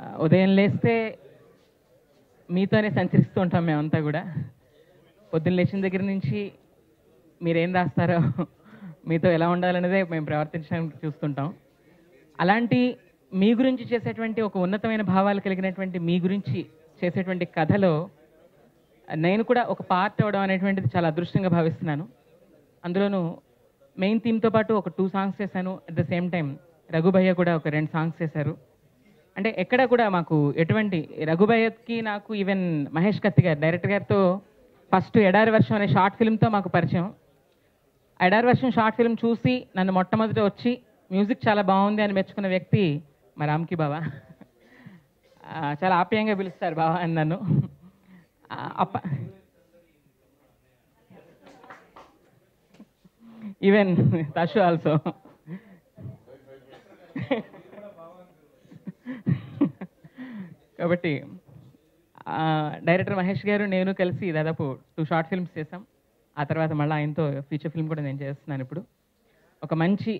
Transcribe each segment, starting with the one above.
ఆ, ఉదయం లేస్తే మీతోనే సంచరిస్తూ ఉంటాం మేమంతా కూడా పొద్దున్న లేచిన దగ్గర నుంచి మీరేం రాస్తారో మీతో ఎలా ఉండాలనేదే మేము ప్రవర్తించడానికి చూస్తుంటాం అలాంటి మీ గురించి చేసేటువంటి ఒక ఉన్నతమైన భావాలు కలిగినటువంటి మీ గురించి చేసేటువంటి కథలో నేను కూడా ఒక పార్ట్ అవ్వడం అనేటువంటిది చాలా అదృష్టంగా భావిస్తున్నాను అందులోనూ మెయిన్ థీమ్తో పాటు ఒక టూ సాంగ్స్ చేశాను అట్ ద సేమ్ టైం రఘుభయ్య కూడా ఒక రెండు సాంగ్స్ చేశారు అంటే ఎక్కడ కూడా మాకు ఎటువంటి రఘుభయ్యకి నాకు ఈవెన్ మహేష్ కత్తి గారు డైరెక్టర్ గారితో ఫస్ట్ ఎడారి వర్షం అనే షార్ట్ ఫిల్మ్తో మాకు పరిచయం ఎడారి వర్షం షార్ట్ ఫిల్మ్ చూసి నన్ను మొట్టమొదట వచ్చి మ్యూజిక్ చాలా బాగుంది అని మెచ్చుకున్న వ్యక్తి మా రామ్కి బావా ఆ, చాలా ఆప్యాయంగా పిలుస్తారు బావా అని నన్ను ఆ, అప్ప ఈవెన్ తషు ఆల్సో కాబట్టి ఆ, డైరెక్టర్ మహేష్ గారు నేను కలిసి దాదాపు టూ షార్ట్ ఫిల్మ్స్ చేసాం ఆ తర్వాత మళ్ళీ ఆయనతో ఫీచర్ ఫిల్మ్ కూడా నేను చేస్తున్నాను ఇప్పుడు ఒక మంచి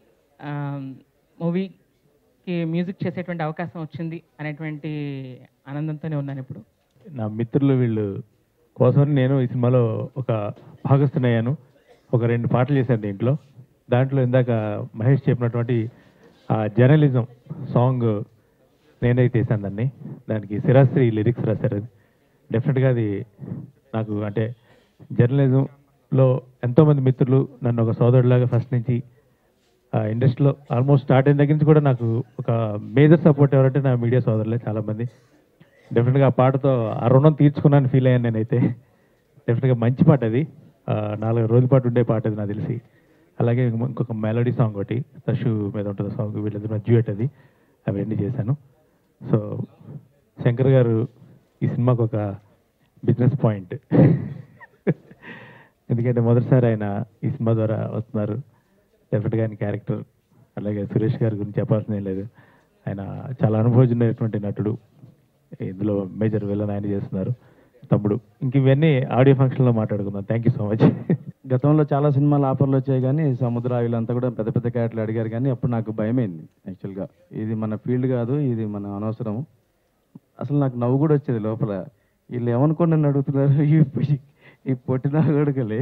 మూవీకి మ్యూజిక్ చేసేటువంటి అవకాశం వచ్చింది అనేటువంటి ఆనందంతోనే ఉన్నాను ఇప్పుడు నా మిత్రులు వీళ్ళు కోసం నేను ఈ సినిమాలో ఒక భాగస్థునయ్యాను ఒక రెండు పాటలు చేశాను దీంట్లో దాంట్లో ఇందాక మహేష్ చెప్పినటువంటి ఆ జర్నలిజం సాంగ్ నేనే తీశాను దాన్ని దానికి శిరాశ్రీ లిరిక్స్ రాశారు డెఫినెట్గా అది నాకు అంటే జర్నలిజంలో ఎంతోమంది మిత్రులు నన్ను ఒక సోదరులాగా ఫస్ట్ నుంచి ఆ ఇండస్ట్రీలో ఆల్మోస్ట్ స్టార్ట్ అయిన దగ్గర నుంచి కూడా నాకు ఒక మేజర్ సపోర్ట్ ఎవరంటే నా మీడియా సోదరులే చాలామంది డెఫినెట్గా ఆ పాటతో ఆ రుణం తీర్చుకున్నాను ఫీల్ అయ్యాను నేనైతే డెఫినెట్గా మంచి పాట అది ఆ, నాలుగు రోజుల పాటు ఉండే పాట అది నాకు తెలిసి అలాగే ఇంకొక మెలోడీ సాంగ్ ఒకటి తషు మీద ఉంటుంది సాంగ్ వీళ్ళిద్దరు డ్యూయట్ అది అవన్నీ చేశాను సో శంకర్ గారు ఈ సినిమాకు ఒక బిజినెస్ పాయింట్ ఎందుకంటే మొదటిసారి ఆయన ఈ సినిమా ద్వారా వస్తున్నారు డెఫినెట్గా ఆయన క్యారెక్టర్ అలాగే సురేష్ గారి గురించి చెప్పాల్సిన ఏం లేదు ఆయన చాలా అనుభవజనమైనటువంటి నటుడు ఇందులో మేజర్ విలన్ ఆయన చేస్తున్నారు తమ్ముడు ఇంక ఇవన్నీ ఆడియో ఫంక్షన్లో మాట్లాడుకుందాం థ్యాంక్ యూ సో మచ్ గతంలో చాలా సినిమాలు ఆఫర్లు వచ్చాయి కానీ సముద్ర వీళ్ళంతా కూడా పెద్ద పెద్ద క్యారెక్టర్లు అడిగారు కానీ అప్పుడు నాకు భయమైంది యాక్చువల్గా ఇది మన ఫీల్డ్ కాదు ఇది మన అనవసరం అసలు నాకు నవ్వు కూడా వచ్చేది లోపల వీళ్ళు ఏమనుకోండి నన్ను అడుగుతున్నారు ఈ ఈ పొట్టిన కొడుకులే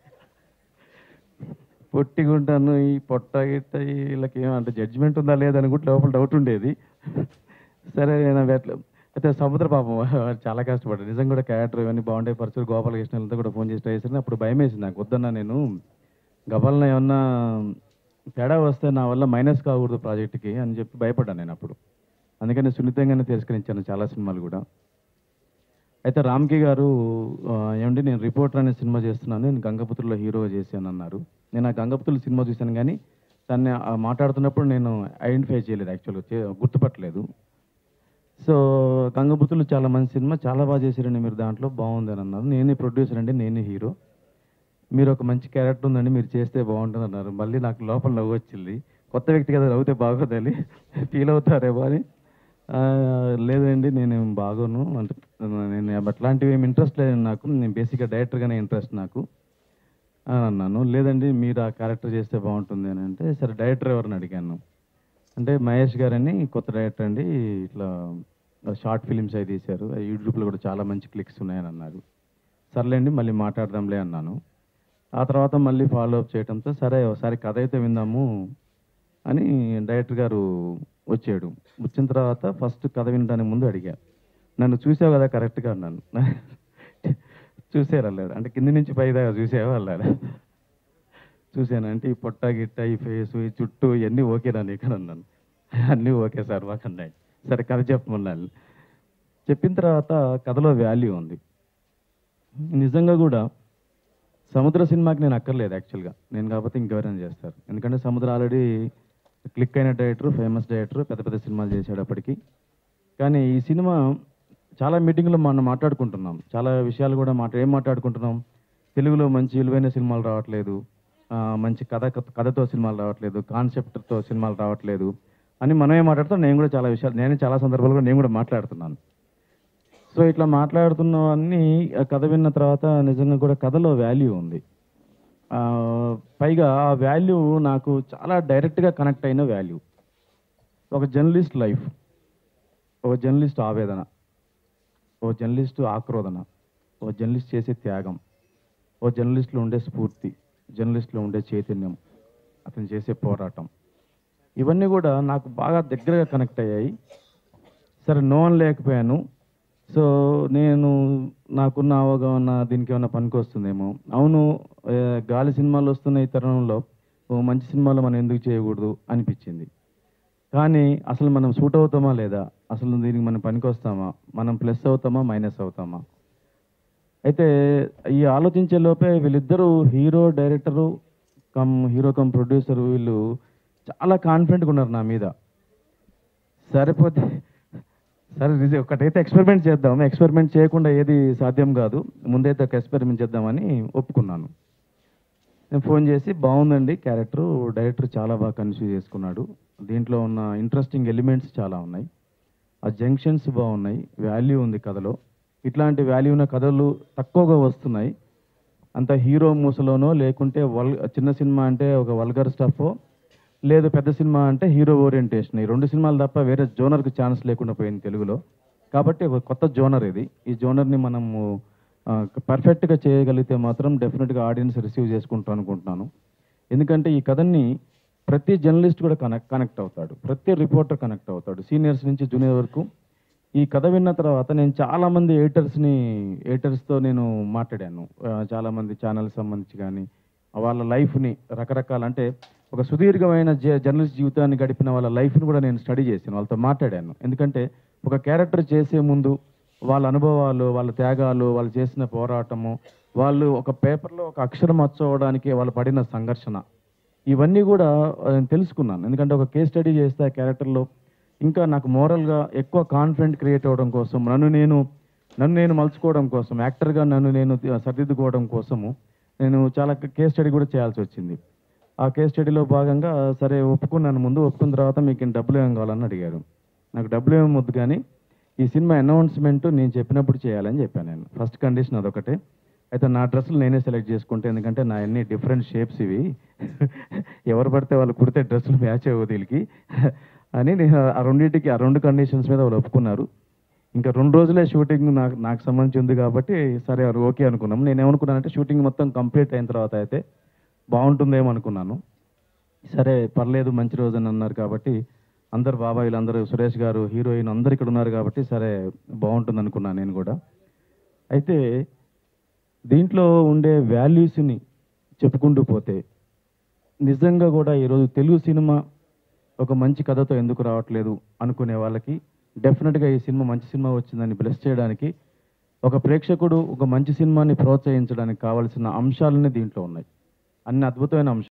పొట్టిగుంటాను ఈ పొట్ట గిట్ట ఈ వీళ్ళకి ఏమంటే జడ్జిమెంట్ ఉందా లేదని కూడా లోపల డౌట్ ఉండేది సరే నేను ఎట్లా అయితే సముద్ర పాపం వాడు చాలా కష్టపడ్డాడు నిజంగా కూడా క్యారెక్టర్ ఇవన్నీ బాగుండే పరిచయం గోపాలకృష్ణ వీళ్ళంతా కూడా ఫోన్ చేసి ట్రై చేశాను అప్పుడు భయం వేసింది నాకు వద్దన్నా నేను గబాలన ఏమన్నా తేడా వస్తే నా వల్ల మైనస్ కాకూడదు ప్రాజెక్ట్కి అని చెప్పి భయపడ్డాను నేను అప్పుడు అందుకని సున్నితంగానే తిరస్కరించాను చాలా సినిమాలు కూడా అయితే రామ్కి గారు ఆ, ఏమండి నేను రిపోర్టర్ అనే సినిమా చేస్తున్నాను నేను గంగపుత్రులో హీరోగా చేశాను అన్నారు నేను ఆ గంగపుత్రుల సినిమా చూశాను కానీ దాన్ని ఆ మాట్లాడుతున్నప్పుడు నేను ఐడెంటిఫై చేయలేదు యాక్చువల్గా చే- గుర్తుపట్టలేదు సో గంగపుత్రులు చాలా మంచి సినిమా చాలా బాగా చేశారండి మీరు దాంట్లో బాగుంది అని అన్నారు నేనే ప్రొడ్యూసర్ అండి నేనే హీరో మీరు ఒక మంచి క్యారెక్టర్ ఉందండి మీరు చేస్తే బాగుంటుంది అన్నారు మళ్ళీ నాకు లోపల నవ్వు వచ్చింది కొత్త వ్యక్తి కదా నవ్వుతే బాగోదని ఫీల్ అవుతారేమో అని ఆ, లేదండి నేనేం బాగోను అంటే నేను అట్లాంటివి ఏమి ఇంట్రెస్ట్ లేదు నాకు నేను బేసిక్గా డైరెక్టర్గానే ఇంట్రెస్ట్ నాకు అని అన్నాను లేదండి మీరు ఆ క్యారెక్టర్ చేస్తే బాగుంటుంది అని అంటే సరే డైరెక్టర్ ఎవరిని అడిగాను అంటే మహేష్ గారని కొత్త డైరెక్టర్ అండి ఇట్లా షార్ట్ ఫిలిమ్స్ అవి తీశారు ఆ యూట్యూబ్లో కూడా చాలా మంచి క్లిక్స్ ఉన్నాయని అన్నారు సర్లేండి మళ్ళీ మాట్లాడదాంలే అన్నాను ఆ తర్వాత మళ్ళీ ఫాలో అప్ చేయడంతో సరే ఒకసారి కథ అయితే విందాము అని డైరెక్టర్ గారు వచ్చాడు వచ్చిన తర్వాత ఫస్ట్ కథ వినడానికి ముందు అడిగా నన్ను చూసావు కదా కరెక్ట్గా అన్నాను చూసారు అన్నాడు అంటే కింది నుంచి పై దాకా చూసావా అన్నాడు చూశాను అంటే ఈ పొట్ట గిట్ట ఈ ఫేస్ ఈ చుట్టూ ఇవన్నీ ఓకేనా నీకు అని అన్నాను అన్నీ ఓకే సార్ మాకు అన్నాడు సరే కథ చెప్పమన్నాను చెప్పిన తర్వాత కథలో వాల్యూ ఉంది నిజంగా కూడా సముద్ర సినిమాకి నేను అక్కర్లేదు యాక్చువల్గా నేను కాకపోతే ఇంకెవరైనా చేస్తారు ఎందుకంటే సముద్ర ఆల్రెడీ క్లిక్ అయిన డైరెక్టర్ ఫేమస్ డైరెక్టర్ పెద్ద పెద్ద సినిమాలు చేశాడు అప్పటికి కానీ ఈ సినిమా చాలా మీటింగ్లో మనం మాట్లాడుకుంటున్నాం చాలా విషయాలు కూడా మాట ఏం మాట్లాడుకుంటున్నాం తెలుగులో మంచి విలువైన సినిమాలు రావట్లేదు ఆ, మంచి కథ కథతో సినిమాలు రావట్లేదు కాన్సెప్ట్తో సినిమాలు రావట్లేదు అని మనమే మాట్లాడుతాం నేను కూడా చాలా విషయాలు నేను చాలా సందర్భాలు కూడా నేను కూడా మాట్లాడుతున్నాను సో ఇట్లా మాట్లాడుతున్నవన్నీ ఆ కథ విన్న తర్వాత నిజంగా కూడా కథలో వాల్యూ ఉంది ఆ, పైగా ఆ వాల్యూ నాకు చాలా డైరెక్ట్గా కనెక్ట్ అయిన వాల్యూ ఒక జర్నలిస్ట్ లైఫ్ ఓ జర్నలిస్ట్ ఆవేదన ఓ జర్నలిస్ట్ ఆక్రోదన ఓ జర్నలిస్ట్ చేసే త్యాగం ఓ జర్నలిస్ట్లో ఉండే స్ఫూర్తి జర్నలిస్ట్లో ఉండే చైతన్యం అతను చేసే పోరాటం ఇవన్నీ కూడా నాకు బాగా దగ్గరగా కనెక్ట్ అయ్యాయి సరే నో అని లేకపోయాను సో నేను నాకున్న అవగాహన దీనికి ఏమైనా పనికి వస్తుందేమో అవును ఏ, గాలి సినిమాలు వస్తున్న ఈ తరుణంలో ఓ మంచి సినిమాలు మనం ఎందుకు చేయకూడదు అనిపించింది కానీ అసలు మనం సూట్ అవుతామా లేదా అసలు దీనికి మనం పనికి వస్తామా మనం ప్లస్ అవుతామా మైనస్ అవుతామా అయితే ఈ ఆలోచించే లోపే వీళ్ళిద్దరూ hero director cum hero cum producer వీళ్ళు చాలా కాన్ఫిడెంట్గా ఉన్నారు నా మీద సరిపోతే సరే ఇది ఒకటైతే ఎక్స్పెరిమెంట్ చేద్దాం ఎక్స్పెరిమెంట్ చేయకుండా ఏది సాధ్యం కాదు ముందైతే ఒక ఎక్స్పెరిమెంట్ చేద్దామని ఒప్పుకున్నాను నేను ఫోన్ చేసి బాగుందండి క్యారెక్టర్ డైరెక్టర్ చాలా బాగా కన్ఫ్యూజ్ చేసుకున్నాడు దీంట్లో ఉన్న ఇంట్రెస్టింగ్ ఎలిమెంట్స్ చాలా ఉన్నాయి ఆ జంక్షన్స్ బాగున్నాయి వాల్యూ ఉంది కథలో ఇట్లాంటి వాల్యూ ఉన్న కథలు తక్కువగా వస్తున్నాయి అంత హీరో మూసలోనో లేకుంటే వల్ చిన్న సినిమా అంటే ఒక వల్గర్ స్టఫ్ లేదు పెద్ద సినిమా అంటే హీరో ఓరియంటేషన్ ఈ రెండు సినిమాలు తప్ప వేరే జోనర్కి ఛాన్స్ లేకుండా పోయింది తెలుగులో కాబట్టి ఒక కొత్త జోనర్ ఇది ఈ జోనర్ని మనము పర్ఫెక్ట్గా చేయగలిగితే మాత్రం డెఫినెట్గా ఆడియన్స్ రిసీవ్ చేసుకుంటాం అనుకుంటున్నాను ఎందుకంటే ఈ కథని ప్రతి జర్నలిస్ట్ కూడా కనెక్ట్ కనెక్ట్ అవుతాడు ప్రతి రిపోర్టర్ కనెక్ట్ అవుతాడు సీనియర్స్ నుంచి జూనియర్ వరకు ఈ కథ విన్న తర్వాత నేను చాలామంది ఎయిటర్స్ని ఎయిటర్స్తో నేను మాట్లాడాను ఆ, చాలామంది ఛానల్ సంబంధించి కానీ వాళ్ళ లైఫ్ని రకరకాల అంటే ఒక సుదీర్ఘమైన జ జర్నలిస్ట్ జీవితాన్ని గడిపిన వాళ్ళ లైఫ్ని కూడా నేను స్టడీ చేశాను వాళ్ళతో మాట్లాడాను ఎందుకంటే ఒక క్యారెక్టర్ చేసే ముందు వాళ్ళ అనుభవాలు వాళ్ళ త్యాగాలు వాళ్ళు చేసిన పోరాటము వాళ్ళు ఒక పేపర్లో ఒక అక్షరం అచ్చవడానికి వాళ్ళు పడిన సంఘర్షణ ఇవన్నీ కూడా ఆ, నేను తెలుసుకున్నాను ఎందుకంటే ఒక కేస్ స్టడీ చేస్తే ఆ క్యారెక్టర్లో ఇంకా నాకు మోరల్గా ఎక్కువ కాన్ఫిడెంట్ క్రియేట్ అవ్వడం కోసం నన్ను నేను నన్ను నేను మలుచుకోవడం కోసం యాక్టర్గా నన్ను నేను సరిదిద్దుకోవడం కోసము నేను చాలా కేస్ స్టడీ కూడా చేయాల్సి వచ్చింది ఆ కేస్ స్టడీలో భాగంగా సరే ఒప్పుకున్నాను ముందు ఒప్పుకున్న తర్వాత మీకు డబ్బులు ఏం కావాలని అడిగారు నాకు డబ్బులు ఏం వద్దు కానీ ఈ సినిమా అనౌన్స్మెంట్ నేను చెప్పినప్పుడు చేయాలని చెప్పాను నేను ఫస్ట్ కండిషన్ అదొకటే అయితే నా డ్రెస్సులు నేనే సెలెక్ట్ చేసుకుంటే ఎందుకంటే నా అన్ని డిఫరెంట్ షేప్స్ ఇవి ఎవరు పడితే వాళ్ళు కుడితే డ్రెస్సులు మ్యాచ్ అవ్వదు వీళ్ళకి అని నేను ఆ రెండింటికి ఆ రెండు కండిషన్స్ మీద వాళ్ళు ఒప్పుకున్నారు ఇంకా రెండు రోజులే షూటింగ్ నాకు నాకు సంబంధించి ఉంది కాబట్టి సరే వారు ఓకే అనుకున్నాం నేను ఏమనుకున్నానంటే షూటింగ్ మొత్తం కంప్లీట్ అయిన తర్వాత అయితే బాగుంటుందేమో అనుకున్నాను సరే పర్లేదు మంచి రోజు అని అన్నారు కాబట్టి అందరు బాబాయ్ వీళ్ళందరూ సురేష్ గారు హీరోయిన్ అందరు ఇక్కడ ఉన్నారు కాబట్టి సరే బాగుంటుంది అనుకున్నాను నేను కూడా అయితే దీంట్లో ఉండే వాల్యూస్ని చెప్పుకుంటూ పోతే నిజంగా కూడా ఈరోజు తెలుగు సినిమా ఒక మంచి కథతో ఎందుకు రావట్లేదు అనుకునే వాళ్ళకి డెఫినెట్గా ఈ సినిమా మంచి సినిమా వచ్చిందని బ్లెస్ చేయడానికి ఒక ప్రేక్షకుడు ఒక మంచి సినిమాని ప్రోత్సహించడానికి కావాల్సిన అంశాలన్నీ దీంట్లో ఉన్నాయి అన్ని అద్భుతమైన అంశాలు